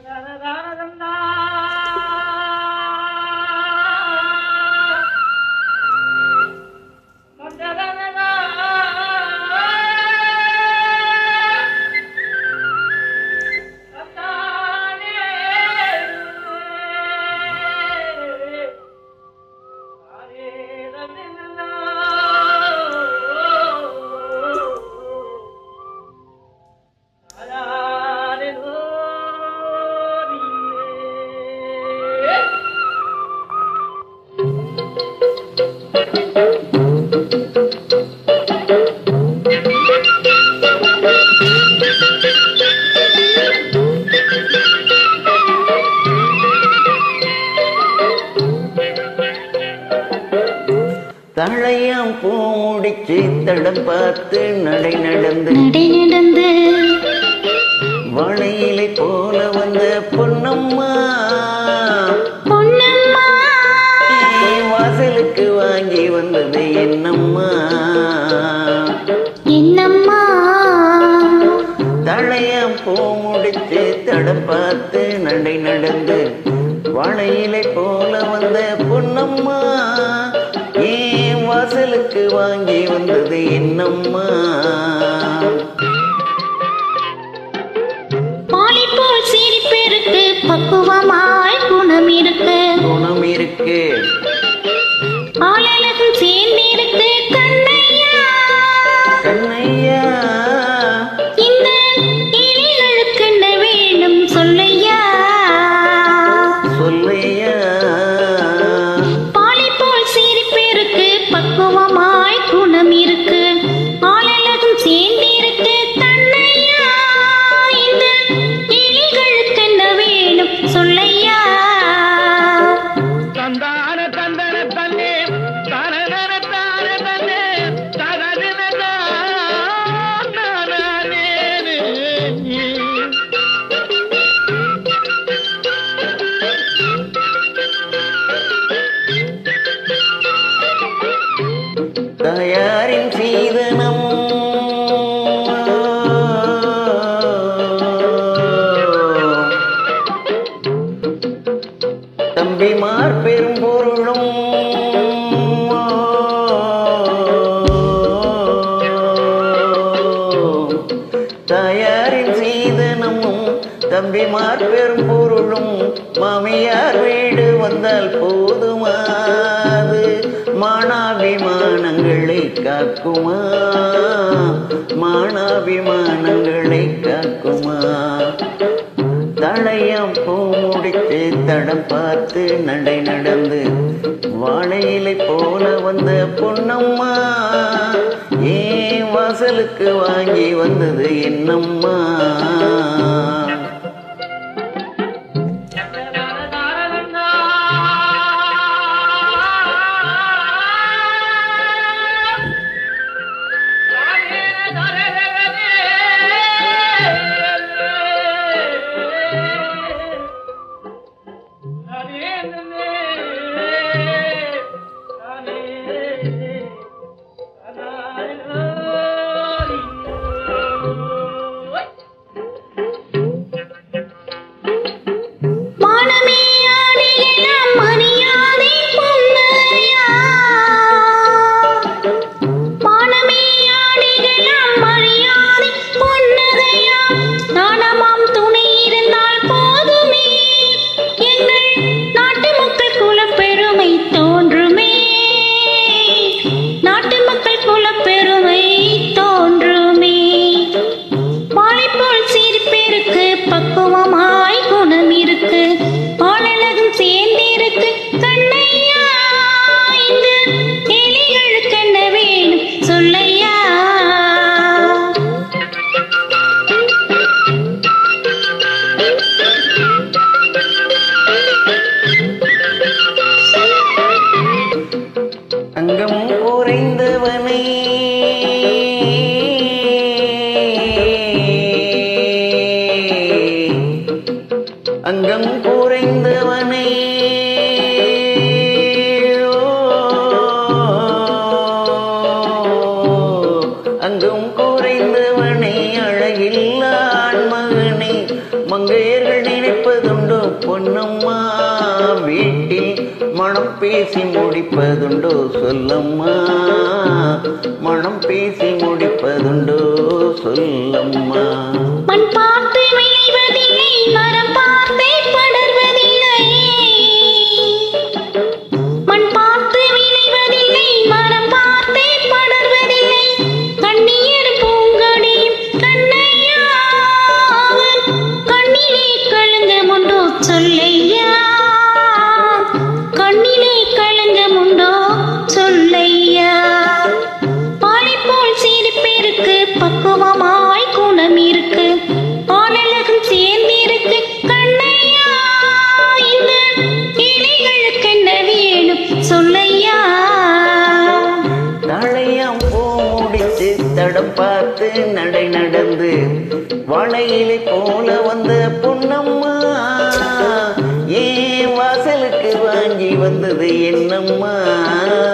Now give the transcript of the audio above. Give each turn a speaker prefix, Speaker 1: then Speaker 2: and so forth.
Speaker 1: தழையாம் பூ முடிச்சு தடம் பார்த்து நடை நடந்து
Speaker 2: நடை நடந்து
Speaker 1: வளையிலை போல வந்த பொன்னம்மா
Speaker 2: பொன்னம்மா
Speaker 1: நீ வாசலுக்கு வாங்கி வந்தது என்னம்மா
Speaker 2: என்னம்மா
Speaker 1: தழையாம் பூ முடிச்சு தடம் பார்த்து நடை நடந்து வளையிலை போல வந்த பொன்னம்மா ஏன் வாசலுக்கு வாங்கி வந்தது என்னம்மா
Speaker 2: பாலி போல் சிரிப்பிருக்கு பக்குவமாய் குணம் இருக்கு
Speaker 1: குணம் இருக்கு
Speaker 2: ஆளழகும் சேர்ந்திருக்கு கண்ணையா
Speaker 1: கண்ணையா
Speaker 2: இந்த இலைகளுக்கு என்ன வேண்டும் சொல்லையா
Speaker 1: சொல்லையா
Speaker 2: பாலி போல் சிரிப்பிருக்கு பக்குவமாய் குணம் இருக்கு ஆளழகும் சேர்ந்திருக்கு தன்னையா இந்த இலைகளுக்கு என்ன வேணும் சொல்லையா
Speaker 3: தந்தான தந்தன தன்னே தனதன தான தன்னே தனதன தானே
Speaker 1: தயாரின் சீதனம் தம்பிமார் பெரும் பொருளும் தயாரின் சீதனமும் தம்பிமார் பெரும் பொருளும் மாமியார் வீடு வந்தால் போதுமாது மானாபிமானங்களை காக்குமா மானாபிமானங்களை காக்குமா தழையம் பூ முடித்து தடம் பார்த்து நடை நடந்து வாழையிலை போல வந்த பொன்னம்மா ஏன் வாசலுக்கு வாங்கி வந்தது என்னம்மா
Speaker 2: மானமே ஆடையெல்லாம் மரியாதை பொன்னையா மானமே ஆடையெல்லாம் மரியாதை பொன்னகையா நாணமாம் துணை இருந்தால் போதுமே எங்கள் நாட்டு மக்கள் குலப்பெருமை தோன்றுமே நாட்டு மக்கள் குலப்பெருமை தோன்றுமே வாழைப்போல் சிரிப்பிருக்கு பக்குவமாய் குணம் இருக்கு ஆளழகும் சேர்ந்திருக்கு கண்ணையா இந்த எலிகளுக்கு என்ன வேணும் சொல்லையா
Speaker 1: அங்கம் குறைந்தவனை அங்கம் குறைந்தவனை அங்கும் குறைந்தவனை அழகில்லான் மகனை மங்கைய நேயர்கள் நினைப்பதுண்டோ பொன்னம்மா வீட்டில் மனம் பேசி முடிப்பதுண்டோ சொல்லம்மா மனம் பேசி முடிப்பதுண்டோ சொல்லம்மா
Speaker 2: மண் பார்த்து விளைவதில்லை மரம் பார்த்தே படர்வதில்லை மண் பார்த்து விளைவதில்லை மரம் பார்த்தே படர்வதில்லை கண்ணீர் பூங்கொடியும் கண்ணையா அவன் கண்ணிலே களங்கமுண்டோ சொல்லையா கண்ணிலே களங்கமுண்டோ சொல்லையா பாலை போல் சிரிப்பிருக்கு பக்குவமாய் குணம் இருக்கு ஆனழகும் சேர்ந்திருக்கு கண்ணையா இந்த இலைகளுக்கு என்ன வேணும் சொல்லையா
Speaker 1: தழையாம் பூ முடிச்சு தடம் பார்த்து நடை நடந்து வளையிலை போல வந்த பொன்னம்மா ஏன் வாசலுக்கு வாங்கி வந்தது என்னம்மா